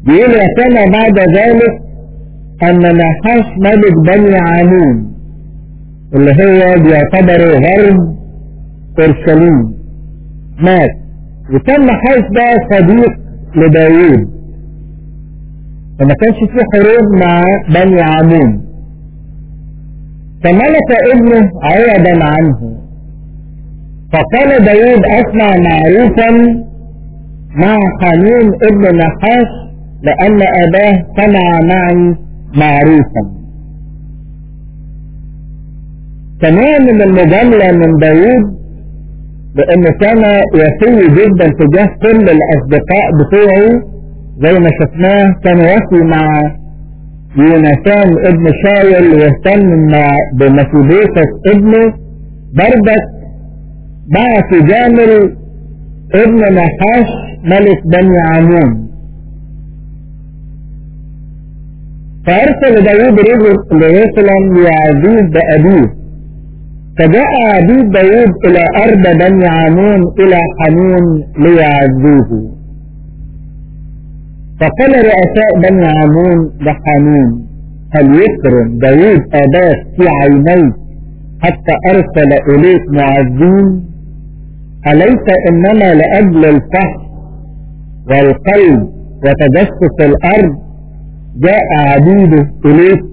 بيقول وكان بعد ذلك أن نحاس ملك بني عامون اللي هو بيعتبر غرب أورشليم مات وكان نحاس ده صديق لداوود فما كانش في حروب مع بني عامون فملك ابنه عوضا عنه فقال داود أسمع معروفا مع حنين ابن نحاس لأن أباه صنع معي معروفا كمان من المجاملة من داود لأنه كان وفي جدا تجاه كل الأصدقاء بتوعه زي ما شفناه كان وفي مع يونسان ابن شاول واهتم مع بمسيبوسس ابنه بردك بعث جامل ابن نحاش ملك بني عمون فأرسل داود رسلا ليعزيز بأبيه فجاء عبيد داود إلى أرض بني عمون إلى حنون ليعزوه فقال رؤساء بني عمون لحنون هل يكرم داود أباك في عينيك حتى أرسل إليك معزين أليس إنما لأجل الفحص والقلب وتجسس الأرض جاء عبيده إليك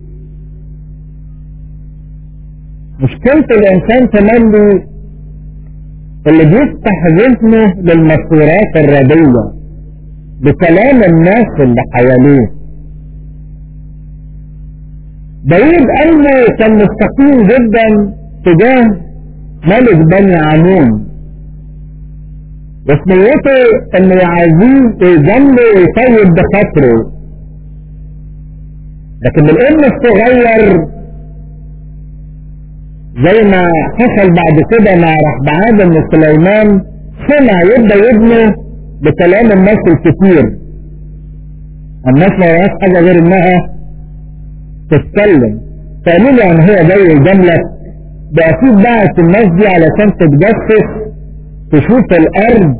مشكلة الإنسان تملي اللي بيفتح ذهنه للمسيرات الردية بكلام الناس اللي حواليه داود قلبه كان مستقيم جدا تجاه ملك بني عمون بس نيته انه يعزيه ويجمله ويطيب بخاطره لكن الابن الصغير زي ما حصل بعد كده مع رحبعاد بن سليمان سمع يبدا ابنه بكلام الناس الكتير الناس ما وراش حاجه غير انها تتكلم فقالوا له ان هو جاي يجاملك ده اكيد بعت الناس دي علشان تتجسس تشوف الارض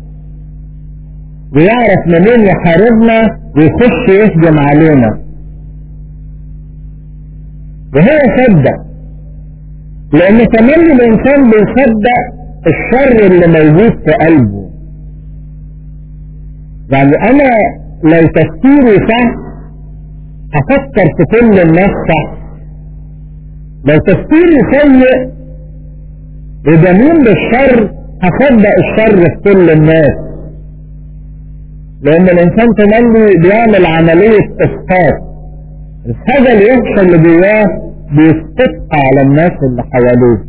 ويعرف منين يحاربنا ويخش يهجم علينا وهو صدق لان كمان الانسان بيصدق الشر اللي موجود في قلبه يعني انا لو تفكيري صح هفكر في كل الناس صح لو تفكيري سيء وجميل للشر هصدق الشر في كل الناس لان الانسان تملي بيعمل عملية اسقاط الحاجة اللي يخشى اللي جواه بيسقطها على الناس اللي حواليه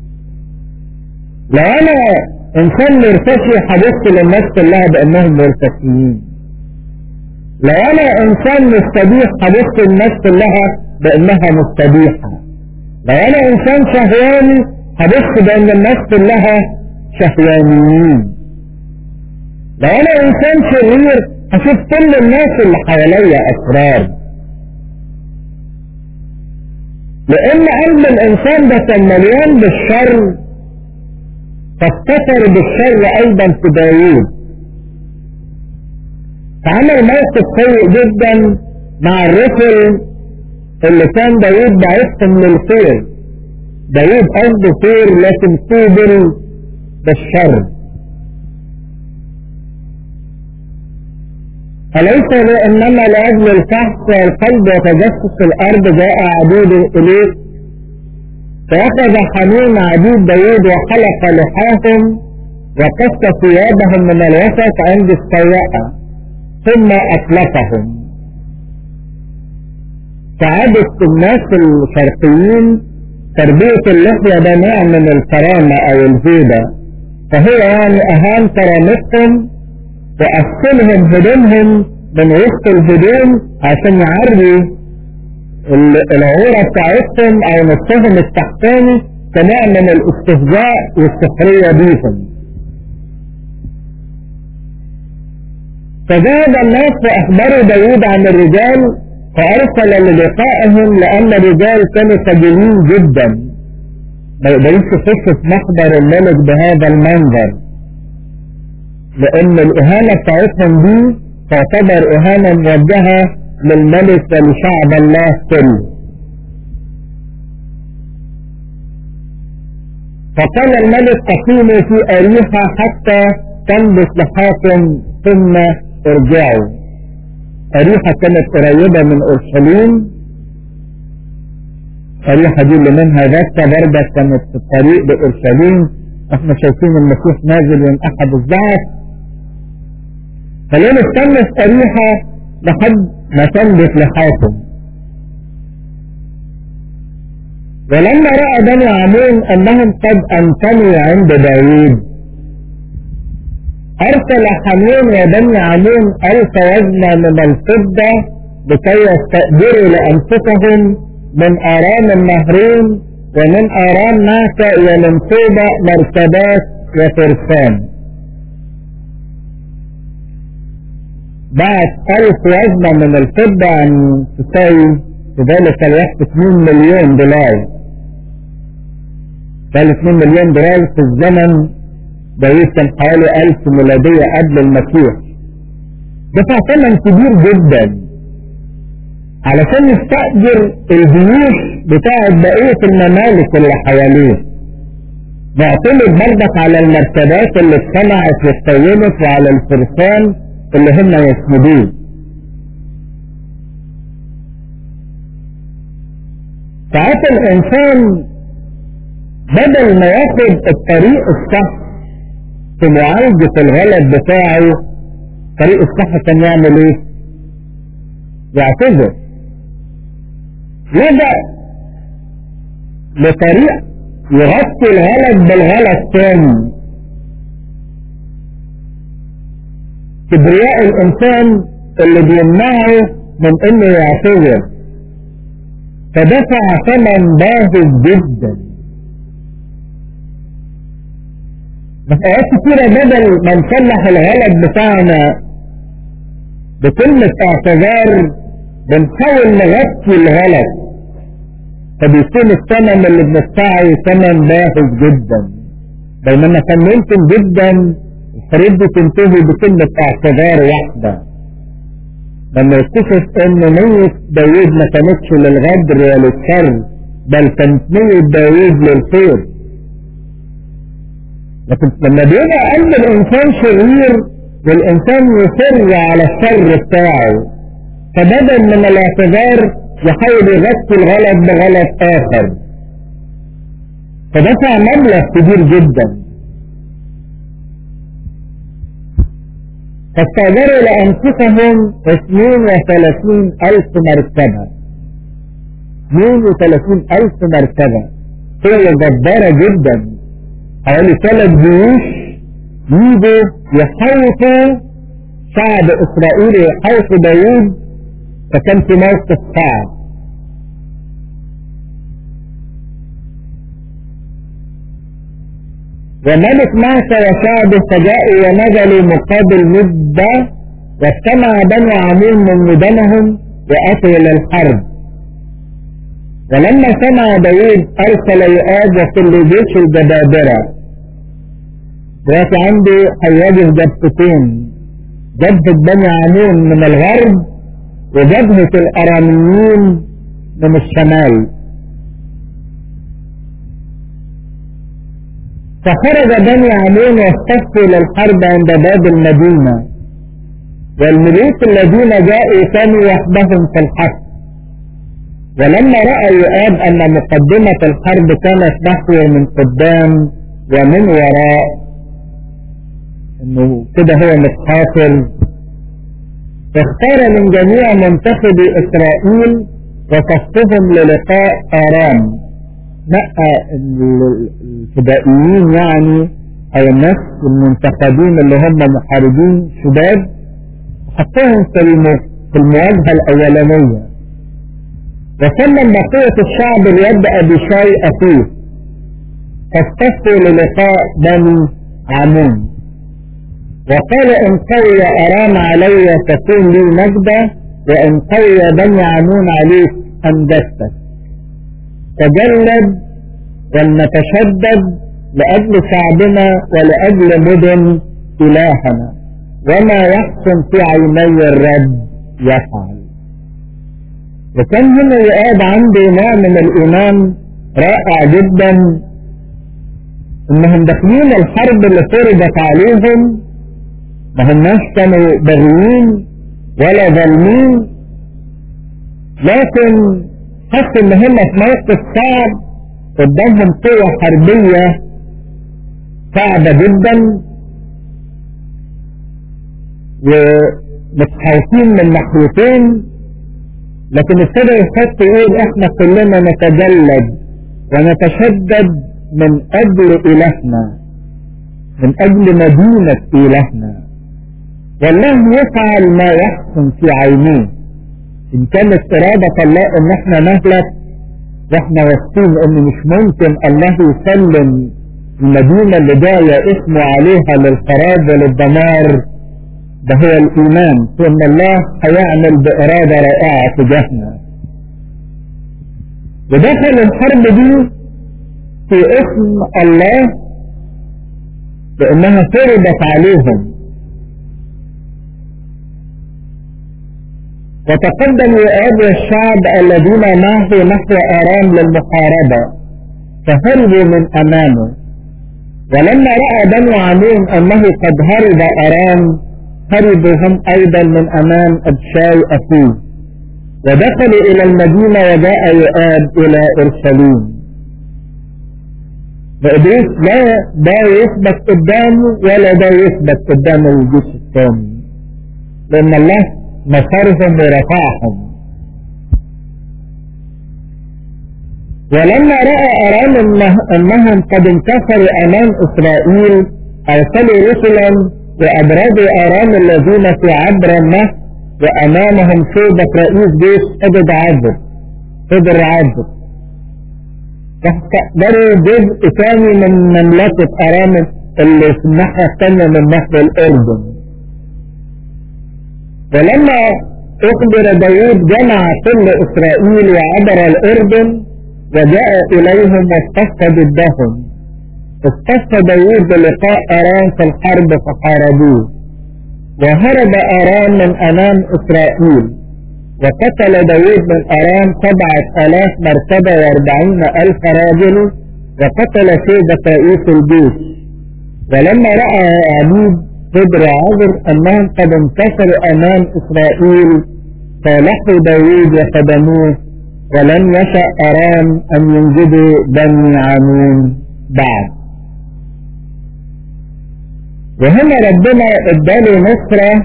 لو انا انسان مرتشي حدثت للناس كلها بانهم مرتشيين لو انا انسان مستبيح حدثت للناس كلها بانها مستبيحة لو انا انسان شهواني حدثت بان الناس كلها شهوانيين لو انا انسان شرير هشوف كل الناس اللي حواليا اسرار لان قلب الانسان ده كان مليان بالشر فافتكر بالشر ايضا في داوود فعمل موقف سيء جدا مع الرسل اللي كان داوود بعثهم للخير داوود قصده خير لكن قوبل بالشر أليس إنما لأجل الفحص والقلب وتجسس الأرض جاء عبيد إليك فأخذ حنون عبيد داود وخلق لحاهم وقص ثيابهم من الوسط عند السواقة ثم أطلقهم كعادة الناس الشرقيين تربية اللحية ده نوع من الكرامة أو الهيبة فهو يعني أهان كرامتهم وأفصلهم هدومهم من وسط الهدوم عشان يعري العورة بتاعتهم أو نصهم التحتاني كنوع من الاستهزاء والسخرية بيهم فذهب الناس وأخبروا داود عن الرجال فأرسل للقائهم لأن الرجال كانوا سجلين جدا ما يقدروش يخشوا في محضر الملك بهذا المنظر لأن الإهانة بتاعتهم دي تعتبر إهانة موجهة للملك ولشعب الله كله فقال الملك أقيموا في أريحة حتى تنبت لحاكم ثم ارجعوا أريحة كانت قريبة من أورشليم أريحة دي اللي منها ذاتها برضه كانت في الطريق لأورشليم احنا شايفين المسيح نازل من أحد الزعف فليه نستنى في أريحة لحد ما تنبت لحاكم ولما رأى بني عمون أنهم قد أمتنوا عند داوود أرسل حمون وبني عمون ألف وزنة من الفضة لكي يستأجروا لأنفسهم من آرام النهرين ومن آرام ناسا ومن طوبة مركبات وفرسان بعد ألف وزنة من الفضة أن تساوي في ذلك الوقت 2 مليون دولار ذلك 2 مليون دولار في الزمن داوود كان حوالي 1000 ميلادية قبل المسيح دفع ثمن كبير جدا علشان يستأجر الجيوش بتاعة بقية الممالك اللي حواليه معتمد برضك على المركبات اللي اتصنعت واستومت وعلى الفرسان اللي هم يسندوه ساعات الانسان بدل ما ياخد الطريق الصح في معالجة الغلط بتاعه طريق الصح كان يعمل ايه يعتذر يبدأ لطريق يغطي الغلط بالغلط تاني كبرياء الانسان اللي بيمنعه من انه يعتذر فدفع ثمن باهظ جدا مسألات كتيرة بدل ما نصلح الغلط بتاعنا بكلمة اعتذار بنحاول نغطي الغلط فبيكون الثمن اللي بندفعه ثمن باهظ جدا بينما كان ممكن جدا الحروب دي تنتهي بكلمة اعتذار واحدة لما يكتشف ان نية داوود ما كانتش للغدر وللشر بل كانت نية داوود للخير لكن لما بيبقى قلب الانسان شرير والانسان يصر على الشر بتاعه فبدل من الاعتذار يحاول يغطي الغلط بغلط اخر فدفع مبلغ كبير جدا فاستأجروا لأنفسهم 32 ألف مركبة 32 ألف مركبة هي جبارة جدا حوالي ثلاث جيوش يجوا يحوطوا شعب إسرائيل يحوطوا داوود فكان في موقف صعب وملك معسى وشعبه فجاءوا ونزلوا مقابل مدة واجتمع بني عمون من مدنهم وأتوا إلى الحرب ولما سمع داوود أرسل يؤاب وكل جيش الجبابرة دلوقتي عنده هيواجه جبهتين جبهة بني عمون من الغرب وجبهة الأراميين من الشمال فخرج بني عمون واستفوا للحرب عند باب المدينة والملوك الذين جاءوا كانوا وحدهم في الحرب ولما رأى يؤاب أن مقدمة الحرب كانت نحو من قدام ومن وراء انه كده هو متحاصر اختار من جميع منتخبي اسرائيل وصفهم للقاء ارام نقى الفدائيين يعني او الناس المنتخبين اللي هم محاربين شباب حطهم في في المواجهة الاولانية وسلم بقية الشعب ليد ابي شاي اخيه فاصطفوا للقاء بني عمون وقال إن قوي أرام علي تكون لي نجدة وإن قوي بني عمون عليك أنجدتك تجلد ولنتشدد لأجل شعبنا ولأجل مدن إلهنا وما يحسن في عيني الرب يفعل وكان هنا يقاد عنده نوع من الإيمان رائع جدا إنهم داخلين الحرب اللي فرضت عليهم ما هماش كانوا بغيين ولا ظالمين لكن حسوا إن هم في موقف صعب قدامهم قوة حربية صعبة جدا ومتحوطين من ناحيتين لكن ابتدى يحط يقول احنا كلنا نتجلد ونتشدد من اجل الهنا من اجل مدينة الهنا والله يفعل ما يحسن في عينيه ان كانت ارادة الله ان احنا نهلك واحنا واثقين ان مش ممكن الله يسلم المدينة اللي جاية اسمه عليها للخراب وللدمار ده هو الإيمان في أن الله هيعمل بإرادة رائعة تجاهنا ودخل الحرب دي في اسم الله لأنها فرضت عليهم وتقدم يؤاب الشعب الذين معه نحو آرام للمحاربة فهربوا من أمامه ولما رأى بنو عمون أنه قد هرب أرام هربوا هم أيضا من أمام أبشاي أخيه ودخلوا إلى المدينة وجاء يؤاب إلى أورشليم بقديس لا ده يثبت قدامه ولا ده يثبت قدام الجيش الثاني لأن الله نصرهم ورفعهم ولما رأى أرام أنهم قد انتصروا أمام إسرائيل أرسلوا رسلا وأبرزوا أرام الذين في عبر النهر وأمامهم شوبة رئيس جيش قدر عبد قدر عبد فاستقبلوا جزء ثاني من مملكة أرام اللي في الناحية الثانية من نهر الأردن ولما أخبر داود جمع كل إسرائيل وعبر الأردن وجاء إليهم واصطف ضدهم اصطف داود بلقاء أرام في الحرب فحاربوه وهرب أرام من أمام إسرائيل وقتل داود من أرام سبعة آلاف مرتبة وأربعين ألف راجل وقتل شيبة رئيس الجيش ولما رأى عبيد بدر عذر أنهم قد انتصروا أمام إسرائيل صالحوا داود وخدموه ولم يشأ أرام أن ينجدوا بني عمون بعد وهنا ربنا اداله نصرة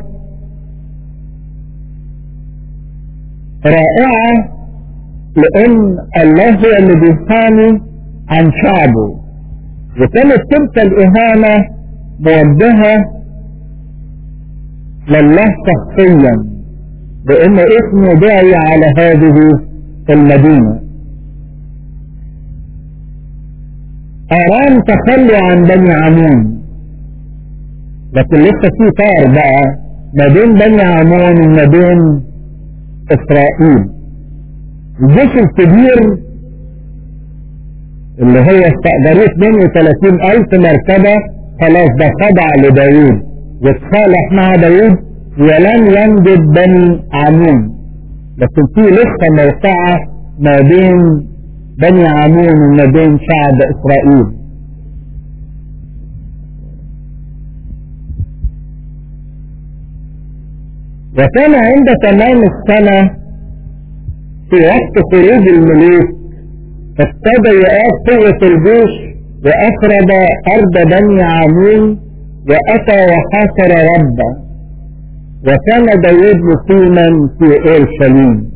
رائعة لأن الله هو اللي بيحامي عن شعبه وكانت تلك الإهانة موجهة لله شخصيا بأن اسمه داعي على هذه المدينة أرام تخلوا عن بني عمون لكن لسه في طار بقى ما بين بني عمون وما بين إسرائيل الجيش الكبير اللي هو استقدروه 32 ألف مركبة خلاص ده خضع لداوود واتصالح مع داوود ولن ينجد بني عمون لكن في لسه موقعة ما بين بني عمون وما بين شعب إسرائيل وكان عند تمام السنة في وقت خروج الملوك ابتدى يقاس قوة الجيش وأخرج أرض بني عمون وأتى وحاصر ربه وكان داود مقيما في اورشليم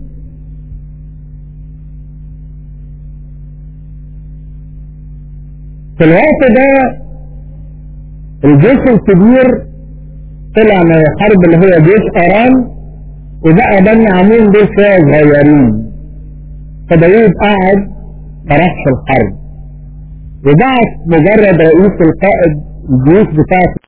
في الوقت ده الجيش الكبير طلع من الحرب اللي هو جيش ارام وبقى بني عمون دول شويه صغيرين فداود قعد ما راحش الحرب وبعت مجرد رئيس القائد الجيوش بتاعته